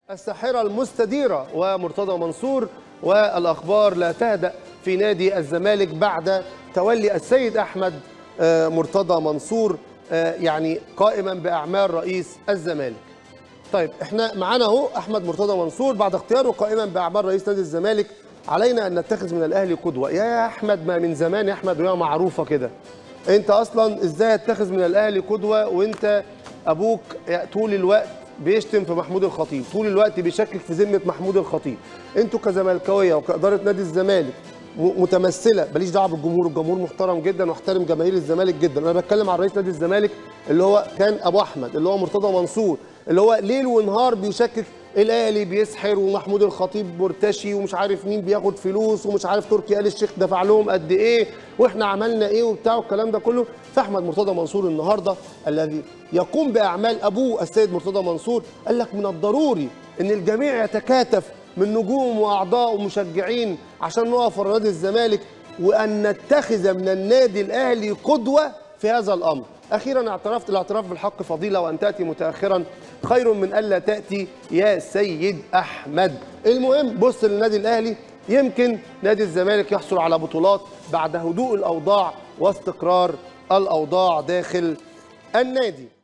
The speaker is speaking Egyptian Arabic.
الساحرة المستديرة ومرتضى منصور والأخبار لا تهدأ في نادي الزمالك بعد تولي السيد أحمد آه، مرتضى منصور آه، يعني قائما بأعمال رئيس الزمالك طيب احنا معانا اهو احمد مرتضى منصور بعد اختياره قائما باعمال رئيس نادي الزمالك علينا ان نتخذ من الاهلي قدوه يا احمد ما من زمان يا احمد وهي معروفه كده انت اصلا ازاي اتخذ من الاهلي قدوه وانت ابوك طول الوقت بيشتم في محمود الخطيب طول الوقت بيشكك في ذمه محمود الخطيب انتوا كزملكاويه وكاداره نادي الزمالك م- متمثله ماليش دعوه بالجمهور الجمهور محترم جدا واحترم جماهير الزمالك جدا انا بتكلم عن رئيس نادي الزمالك اللي هو كان ابو احمد اللي هو مرتضى منصور اللي هو ليل ونهار بيشكك الاهلي بيسحر ومحمود الخطيب مرتشي ومش عارف مين بياخد فلوس ومش عارف تركي آل الشيخ دفع لهم قد ايه واحنا عملنا ايه وبتاع والكلام ده كله فاحمد مرتضى منصور النهارده الذي يقوم باعمال ابوه السيد مرتضى منصور قال لك من الضروري ان الجميع يتكاتف من نجوم واعضاء ومشجعين عشان نقف ورا نادي الزمالك وان نتخذ من النادي الاهلي قدوه في هذا الامر اخيرا اعترفت الاعتراف بالحق فضيله وان تاتي متاخرا خير من الا تاتي يا سيد احمد المهم بص للنادي الاهلي يمكن نادي الزمالك يحصل على بطولات بعد هدوء الاوضاع واستقرار الاوضاع داخل النادي